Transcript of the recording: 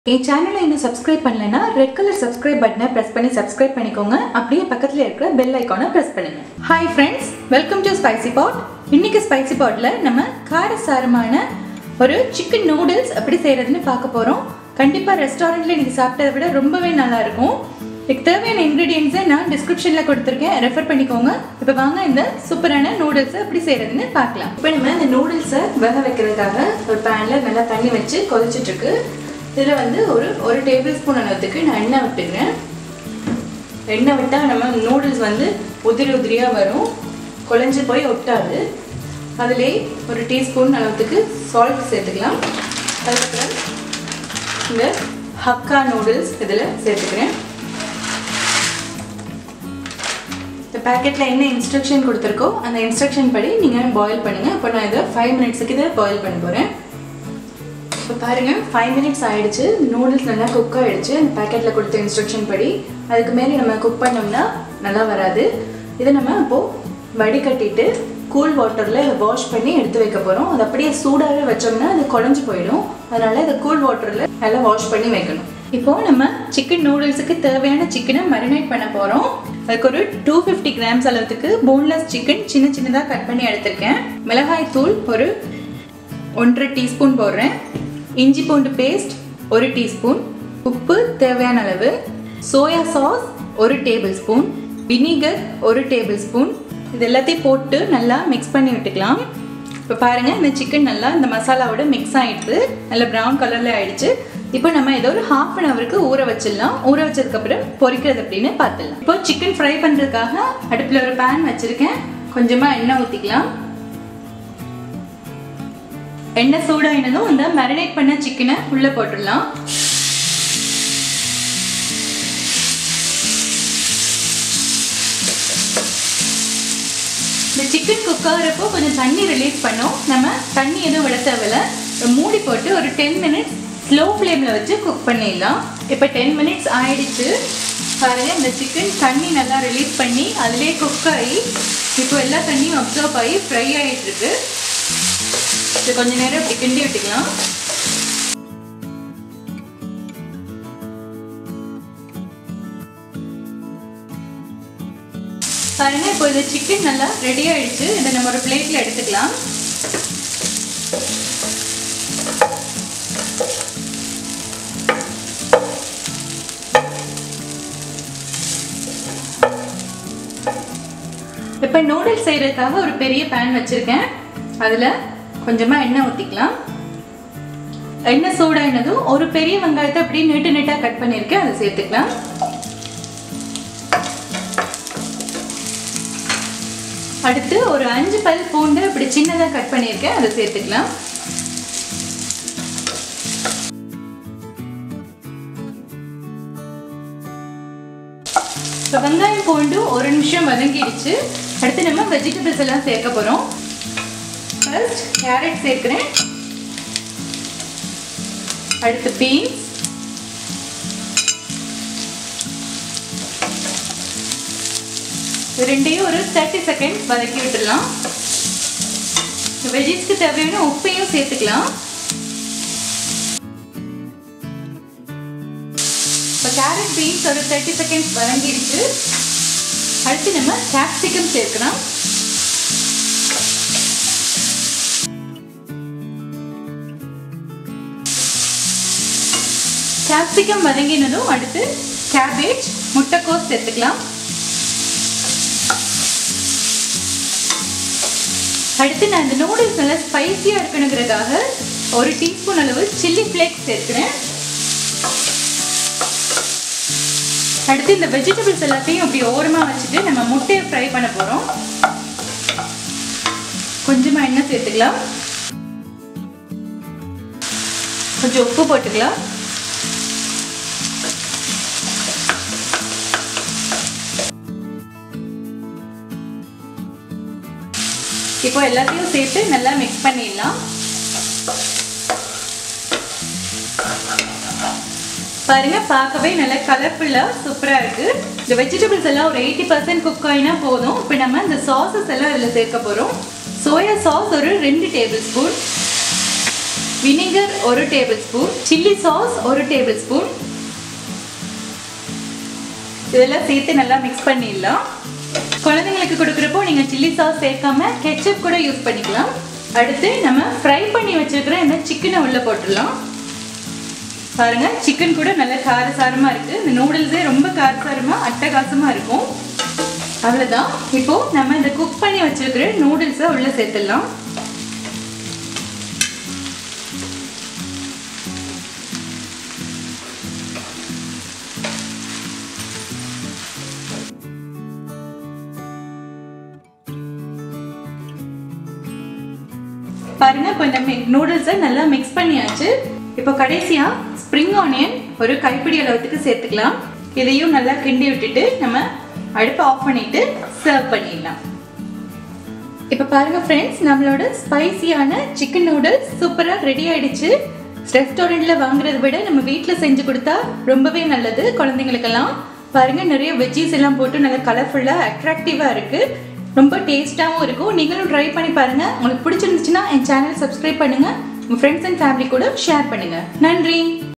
என் சேனலை இன்னும் சப்ஸ்கிரைப் பண்ணலைன்னா ரெட் கலர் சப்ஸ்கிரைப் பட்டனை ப்ரெஸ் பண்ணி சப்ஸ்கிரைப் பண்ணிக்கோங்க அப்படியே பக்கத்தில் இருக்கிற பெல் ஐக்கானை ப்ரெஸ் பண்ணுங்க hi friends welcome to spicy pot இன்னைக்கு ஸ்பைசி பாட்டில் நம்ம காரசாரமான ஒரு சிக்கன் நூடுல்ஸ் எப்படி செய்கிறதுன்னு பார்க்க போகிறோம் கண்டிப்பாக ரெஸ்டாரண்ட்டில் இன்னைக்கு சாப்பிட்டதை விட ரொம்பவே நல்லா இருக்கும் இதுக்கு தேவையான இன்க்ரீடியன்ஸை நான் டிஸ்கிரிப்ஷனில் கொடுத்துருக்கேன் ரெஃபர் பண்ணிக்கோங்க இப்போ வாங்க இந்த சூப்பரான நூடுல்ஸை எப்படி செய்கிறதுன்னு பார்க்கலாம் இப்போ நம்ம இந்த நூடுல்ஸை வேக வைக்கிறதுக்காக ஒரு பேனில் நல்லா தண்ணி வச்சு கொதிச்சிட்ருக்கு இதில் வந்து ஒரு ஒரு டேபிள் ஸ்பூன் அளவுக்கு நான் எண்ணெய் விட்டுக்கிறேன் எண்ணெய் விட்டால் நம்ம நூடுல்ஸ் வந்து உதிரி உதிரியாக வரும் குழஞ்சி போய் ஒட்டாது அதிலே ஒரு டீஸ்பூன் அளவுக்கு சால்ட் சேர்த்துக்கலாம் அதுக்கப்புறம் இந்த ஹக்கா நூடுல்ஸ் இதில் சேர்த்துக்கிறேன் இந்த பேக்கெட்டில் என்ன இன்ஸ்ட்ரக்ஷன் கொடுத்துருக்கோ அந்த இன்ஸ்ட்ரக்ஷன் படி நீங்கள் பாயில் பண்ணுங்கள் இப்போ நான் இதை ஃபைவ் மினிட்ஸுக்கு இதை பாயில் பண்ண போகிறேன் இப்போ பாருங்கள் ஃபைவ் மினிட்ஸ் ஆகிடுச்சு நூடுல்ஸ் நல்லா குக் ஆகிடுச்சு அந்த பேக்கெட்டில் கொடுத்த இன்ஸ்ட்ரக்ஷன் படி அதுக்கு மேலே நம்ம குக் பண்ணோம்னா நல்லா வராது இதை நம்ம இப்போது வடிகட்டிட்டு கூல் வாட்டரில் இதை வாஷ் பண்ணி எடுத்து வைக்க போகிறோம் அது அப்படியே சூடாகவே வச்சோம்னா அது குழஞ்சி போயிடும் அதனால் இதை கூல் வாட்டரில் நல்லா வாஷ் பண்ணி வைக்கணும் இப்போ நம்ம சிக்கன் நூடுல்ஸுக்கு தேவையான சிக்கனை மரினேட் பண்ண போகிறோம் அதுக்கு ஒரு டூ ஃபிஃப்டி கிராம்ஸ் அளவுக்கு போன்லெஸ் சிக்கன் சின்ன சின்னதாக கட் பண்ணி எடுத்திருக்கேன் மிளகாய் தூள் ஒரு ஒன்றரை டீஸ்பூன் போடுறேன் இஞ்சி பூண்டு பேஸ்ட் ஒரு டீஸ்பூன் உப்பு தேவையான அளவு சோயா சாஸ் ஒரு டேபிள் ஸ்பூன் வினிகர் ஒரு டேபிள் ஸ்பூன் இது எல்லாத்தையும் போட்டு நல்லா மிக்ஸ் பண்ணி விட்டுக்கலாம் இப்போ பாருங்கள் இந்த சிக்கன் நல்லா இந்த மசாலாவோட மிக்ஸ் ஆகிடுது நல்லா ப்ரௌன் கலரில் ஆயிடுச்சு இப்போ நம்ம ஏதோ ஒரு ஹாஃப் அன் ஹவருக்கு ஊற வச்சிடலாம் ஊற வச்சதுக்கப்புறம் பொரிக்கிறது அப்படின்னு பார்த்துடலாம் இப்போ சிக்கன் ஃப்ரை பண்ணுறதுக்காக அடுப்பில் ஒரு பேன் வச்சுருக்கேன் கொஞ்சமாக எண்ணெய் ஊற்றிக்கலாம் எண்ணெய் சூடாயினதும் இந்த மேரினேட் பண்ண சிக்கனை உள்ளே போட்டுடலாம் இந்த சிக்கன் குக் ஆகிறப்போ கொஞ்சம் தண்ணி ரிலீஸ் பண்ணோம் நம்ம தண்ணி எதுவும் விட தேவையில்ல மூடி போட்டு ஒரு டென் மினிட்ஸ் ஸ்லோ ஃப்ளேமில் வச்சு குக் பண்ணிடலாம் இப்போ டென் மினிட்ஸ் ஆயிடுச்சு பாருங்கள் இந்த சிக்கன் தண்ணி நல்லா ரிலீஸ் பண்ணி அதிலே குக் ஆகி இப்போ எல்லா தண்ணியும் அப்சர்வ் ஆகி ஃப்ரை ஆகிட்டு இருக்கு இது கொஞ்ச நேரம் இப்படி கிண்டி விட்டுக்கலாம் பாருங்க இப்போ இந்த சிக்கன் நல்லா ரெடி ஆயிடுச்சு இதை நம்ம ஒரு பிளேட்ல எடுத்துக்கலாம் இப்போ நூடுல்ஸ் செய்யறதுக்காக ஒரு பெரிய பேன் வச்சிருக்கேன் அதில் கொஞ்சமாக எண்ணெய் ஊற்றிக்கலாம் எண்ணெய் சூடாயினதும் ஒரு பெரிய வெங்காயத்தை அப்படியே நீட்டு நீட்டாக கட் பண்ணியிருக்கேன் அதை சேர்த்துக்கலாம் அடுத்து ஒரு அஞ்சு பல் பூண்டு இப்படி சின்னதாக கட் பண்ணியிருக்கேன் அதை சேர்த்துக்கலாம் இப்போ வெங்காயம் பூண்டு ஒரு நிமிஷம் வதங்கிடுச்சு அடுத்து நம்ம வெஜிடபிள்ஸ் எல்லாம் சேர்க்க போகிறோம் ஃபர்ஸ்ட் கேரட் சேர்க்குறேன் அடுத்து பீன்ஸ் ரெண்டையும் ஒரு தேர்ட்டி செகண்ட் வதக்கி விட்டுடலாம் வெஜிஸ்க்கு தேவையான உப்பையும் சேர்த்துக்கலாம் இப்போ கேரட் பீன்ஸ் ஒரு தேர்ட்டி செகண்ட்ஸ் வதங்கிடுச்சு அடுத்து நம்ம கேப்சிகம் சேர்க்கலாம் கேப்சிகம் வதங்கினதும் அடுத்து கேபேஜ் முட்டைக்கோஸ் சேர்த்துக்கலாம் அடுத்து நான் இந்த நூடுல்ஸ் நல்லா ஸ்பைசியாக இருக்கணுங்கிறதுக்காக ஒரு டீஸ்பூன் அளவு சில்லி ஃப்ளேக்ஸ் சேர்க்கிறேன் அடுத்து இந்த வெஜிடபிள்ஸ் எல்லாத்தையும் அப்படி ஓரமாக வச்சுட்டு நம்ம முட்டையை ஃப்ரை பண்ண போகிறோம் கொஞ்சமாக எண்ணெய் சேர்த்துக்கலாம் கொஞ்சம் உப்பு போட்டுக்கலாம் இப்போ எல்லாத்தையும் சேர்த்து நல்லா மிக்ஸ் பண்ணிடலாம் பாருங்க பார்க்கவே நல்ல கலர்ஃபுல்லாக சூப்பராக இருக்கு இந்த வெஜிடபிள்ஸ் எல்லாம் ஒரு எயிட்டி பர்சன்ட் குக் ஆகினா போதும் இப்போ நம்ம இந்த சாசஸ் எல்லாம் இதில் சேர்க்க போகிறோம் சோயா சாஸ் ஒரு ரெண்டு டேபிள் ஸ்பூன் வினிகர் ஒரு டேபிள் ஸ்பூன் சில்லி சாஸ் ஒரு டேபிள் ஸ்பூன் இதெல்லாம் சேர்த்து நல்லா மிக்ஸ் பண்ணிடலாம் குழந்தைங்களுக்கு கொடுக்குறப்போ நீங்கள் சில்லி சாஸ் சேர்க்காம கெச்சப் கூட யூஸ் பண்ணிக்கலாம் அடுத்து நம்ம ஃப்ரை பண்ணி வச்சிருக்கிற இந்த சிக்கனை உள்ளே போட்டுடலாம் பாருங்க சிக்கன் கூட நல்ல காரசாரமா இருக்கு இந்த நூடுல்ஸே ரொம்ப காரசாரமா அட்டகாசமா இருக்கும் அவ்வளோதான் இப்போ நம்ம இந்த குக் பண்ணி வச்சிருக்கிற நூடுல்ஸை உள்ள சேர்த்துடலாம் பாருங்க இப்போ இந்த நூடுல்ஸை நல்லா மிக்ஸ் பண்ணியாச்சு இப்போ கடைசியா ஸ்ப்ரிங் ஆனியன் ஒரு கைப்பிடி அளவுக்கு சேர்த்துக்கலாம் இதையும் நல்லா கிண்டி விட்டுட்டு நம்ம அடுப்பை ஆஃப் பண்ணிட்டு சர்வ் பண்ணிடலாம் இப்போ பாருங்க ஃப்ரெண்ட்ஸ் நம்மளோட ஸ்பைசியான சிக்கன் நூடுல்ஸ் சூப்பராக ரெடி ஆயிடுச்சு ரெஸ்டாரண்ட்ல வாங்குறத விட நம்ம வீட்டில் செஞ்சு கொடுத்தா ரொம்பவே நல்லது குழந்தைங்களுக்கெல்லாம் பாருங்க நிறைய வெஜ்ஜீஸ் எல்லாம் போட்டு நல்லா கலர்ஃபுல்லாக அட்ராக்டிவாக இருக்கு ரொம்ப டேஸ்ட்டாகவும் இருக்கும் நீங்களும் ட்ரை பண்ணி பாருங்க உங்களுக்கு பிடிச்சிருந்துச்சுன்னா என் சேனல் சப்ஸ்கிரைப் பண்ணுங்க உங்கள் ஃப்ரெண்ட்ஸ் அண்ட் ஃபேமிலி கூட ஷேர் பண்ணுங்க நன்றி